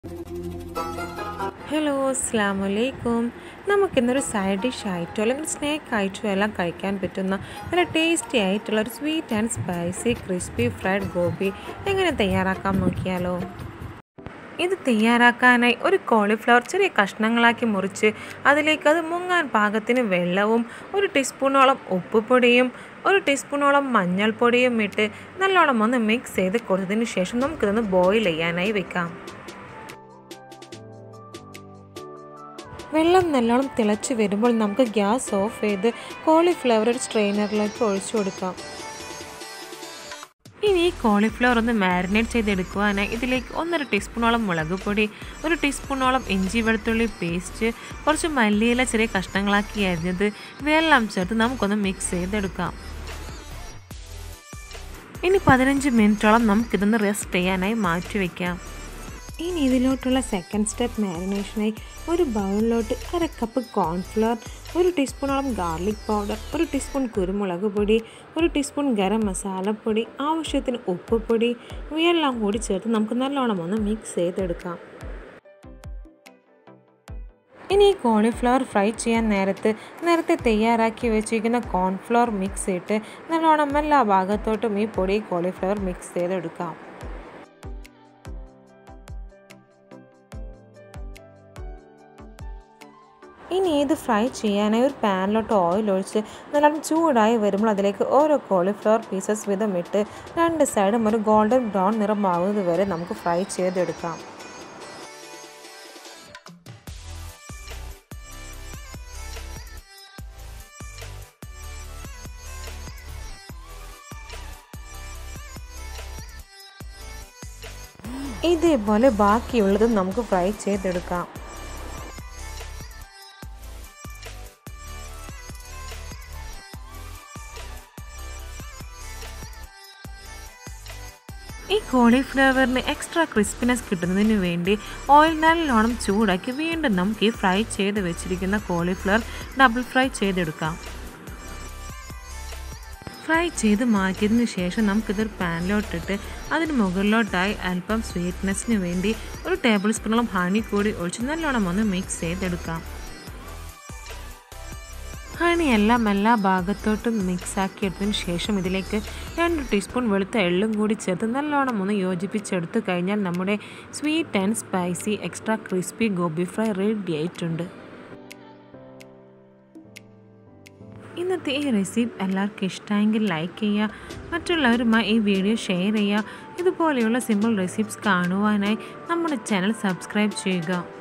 hello അസ്സാം വലൈക്കും നമുക്കിന്നൊരു സൈഡ് ഡിഷ് ആയിട്ടോ അല്ലെങ്കിൽ സ്നാക്ക് ആയിട്ടോ എല്ലാം കഴിക്കാൻ പറ്റുന്ന നല്ല ടേസ്റ്റി ആയിട്ടുള്ള ഒരു sweet and spicy crispy fried gobi എങ്ങനെ തയ്യാറാക്കാം നോക്കിയാലോ ഇത് തയ്യാറാക്കാനായി ഒരു കോളിഫ്ലവർ ചെറിയ കഷ്ണങ്ങളാക്കി മുറിച്ച് അതിലേക്ക് അത് മുങ്ങാൻ പാകത്തിന് വെള്ളവും ഒരു ടീസ്പൂണോളം ഉപ്പുപൊടിയും ഒരു ടീസ്പൂണോളം മഞ്ഞൾപ്പൊടിയും ഇട്ട് നല്ലോണം ഒന്ന് മിക്സ് ചെയ്ത് കൊടുത്തതിന് ശേഷം നമുക്കിതൊന്ന് ബോയിൽ ചെയ്യാനായി വെക്കാം വെള്ളം നല്ലോണം തിളച്ച് വരുമ്പോൾ നമുക്ക് ഗ്യാസ് ഓഫ് ചെയ്ത് കോളിഫ്ലവർ ഒരു സ്ട്രെയിനറിലേക്ക് ഒഴിച്ചു കൊടുക്കാം ഇനി ഈ കോളിഫ്ലവർ ഒന്ന് മാരിനേറ്റ് ചെയ്തെടുക്കുവാനായി ഇതിലേക്ക് ഒന്നര ടീസ്പൂണോളം മുളക് പൊടി ഒരു ടീസ്പൂണോളം ഇഞ്ചി വെളുത്തുള്ളി പേസ്റ്റ് കുറച്ച് മല്ലിയില ചെറിയ കഷ്ണങ്ങളാക്കി അരിഞ്ഞത് ഇവയെല്ലാം ചേർത്ത് നമുക്കൊന്ന് മിക്സ് ചെയ്തെടുക്കാം ഇനി പതിനഞ്ച് മിനിറ്റോളം നമുക്കിതൊന്ന് റെസ്റ്റ് ചെയ്യാനായി മാറ്റി വയ്ക്കാം ഇനി ഇതിലോട്ടുള്ള സെക്കൻഡ് സ്റ്റെപ്പ് മാരിനേഷനായി ഒരു ബൗളിലോട്ട് അര കപ്പ് കോൺഫ്ലവർ ഒരു ടീസ്പൂണോളം ഗാർലിക് പൗഡർ ഒരു ടീസ്പൂൺ കുരുമുളക് പൊടി ഒരു ടീസ്പൂൺ ഗരം മസാലപ്പൊടി ആവശ്യത്തിന് ഉപ്പുപൊടി ഇവയെല്ലാം കൂടി ചേർത്ത് നമുക്ക് നല്ലോണം ഒന്ന് മിക്സ് ചെയ്തെടുക്കാം ഇനി ഈ കോളിഫ്ലവർ ഫ്രൈ ചെയ്യാൻ നേരത്ത് നേരത്തെ തയ്യാറാക്കി വെച്ചിരിക്കുന്ന കോൺഫ്ലവർ മിക്സ് ഇട്ട് നല്ലോണം എല്ലാ ഭാഗത്തോട്ടും ഈ പൊടി കോളിഫ്ലവർ മിക്സ് ചെയ്തെടുക്കാം ഇനി ഇത് ഫ്രൈ ചെയ്യാനായി ഒരു പാനിലോട്ട് ഓയിൽ ഒഴിച്ച് നല്ലോണം ചൂടായി വരുമ്പോൾ അതിലേക്ക് ഓരോ കോളിഫ്ലവർ പീസസ് വീതം ഇട്ട് രണ്ട് സൈഡും ഒരു ഗോൾഡൻ ബ്രൗൺ നിറമാകുന്നത് വരെ നമുക്ക് ഫ്രൈ ചെയ്തെടുക്കാം ഇതേപോലെ ബാക്കിയുള്ളതും നമുക്ക് ഫ്രൈ ചെയ്തെടുക്കാം ഈ കോളിഫ്ലവറിന് എക്സ്ട്രാ ക്രിസ്പിനെസ് കിട്ടുന്നതിന് വേണ്ടി ഓയിൽ നല്ലോണം ചൂടാക്കി വീണ്ടും നമുക്ക് ഈ ഫ്രൈ ചെയ്ത് വെച്ചിരിക്കുന്ന കോളിഫ്ലവർ ഡബിൾ ഫ്രൈ ചെയ്തെടുക്കാം ഫ്രൈ ചെയ്ത് മാറ്റിയതിന് ശേഷം നമുക്കിതൊരു പാനിലോട്ടിട്ട് അതിന് മുകളിലോട്ടായി അല്പം സ്വീറ്റ്നെസ്സിന് വേണ്ടി ഒരു ടേബിൾ സ്പൂണോളം ഹണി കൂടി ഒഴിച്ച് നല്ലോണം ഒന്ന് മിക്സ് ചെയ്തെടുക്കാം ഹണി എല്ലാം എല്ലാ ഭാഗത്തോട്ടും മിക്സ് ആക്കിയെടുത്തതിന് ശേഷം ഇതിലേക്ക് രണ്ട് ടീസ്പൂൺ വെളുത്ത എള്ളും കൂടി ചേർത്ത് നല്ലോണം ഒന്ന് യോജിപ്പിച്ചെടുത്ത് കഴിഞ്ഞാൽ നമ്മുടെ sweet and spicy extra crispy gobi fry ready ആയിട്ടുണ്ട് ഇന്നത്തെ ഈ റെസിപ്പി എല്ലാവർക്കും ഇഷ്ടമെങ്കിൽ ലൈക്ക് ചെയ്യുക മറ്റുള്ളവരുമായി ഈ വീഡിയോ ഷെയർ ചെയ്യുക ഇതുപോലെയുള്ള സിമ്പിൾ റെസിപ്സ് കാണുവാനായി നമ്മുടെ ചാനൽ സബ്സ്ക്രൈബ് ചെയ്യുക